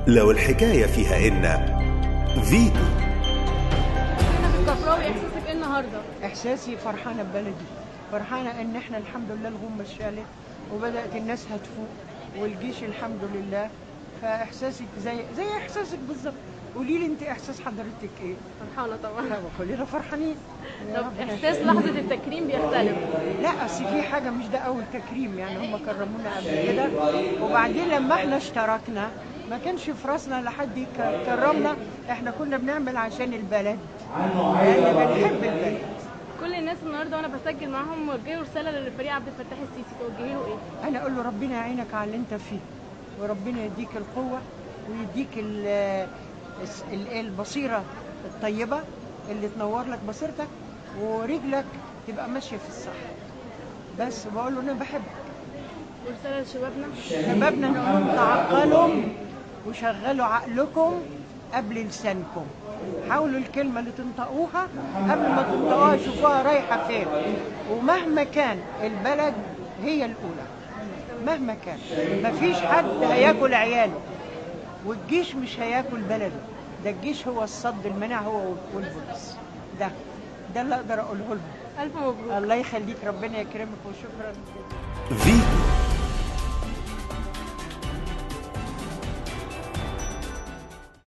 لو الحكاية فيها إن فيتو هنا في الكفراوي احساسك ايه النهارده؟ احساسي فرحانه ببلدي فرحانه ان احنا الحمد لله الغمه اتشالت وبدات الناس هتفوق والجيش الحمد لله فاحساسي زي زي احساسك بالظبط قولي لي انت احساس حضرتك ايه فرحانه طبعا لا كلنا فرحانين يا طب ربنا احساس لحظه التكريم بيختلف لا اصل في حاجه مش ده اول تكريم يعني هم كرمونا قبل كده وبعدين لما احنا اشتركنا ما كانش في راسنا لحد يكرمنا احنا كنا بنعمل عشان البلد يعني بنحب البلد كل الناس النهارده وانا بسجل معاهم وجهوا رساله للفريق عبد الفتاح السيسي توجهي له ايه؟ انا اقول له ربنا يعينك على اللي انت فيه وربنا يديك القوه ويديك ال الس- ال- البصيره الطيبه اللي تنور لك بصيرتك ورجلك تبقى ماشيه في الصح بس بقول له انا بحبك ورساله لشبابنا شبابنا نقول لهم تعقلوا وشغلوا عقلكم قبل لسانكم حاولوا الكلمة اللي تنطقوها قبل ما تنطقوها شوفوها رايحة فين ومهما كان البلد هي الأولى مهما كان مفيش حد هياكل عياله والجيش مش هياكل بلده ده الجيش هو الصد المنع هو والبوليس ده ده اللي اقدر اقوله لهم الف مبروك الله يخليك ربنا يكرمك وشكرا فيتو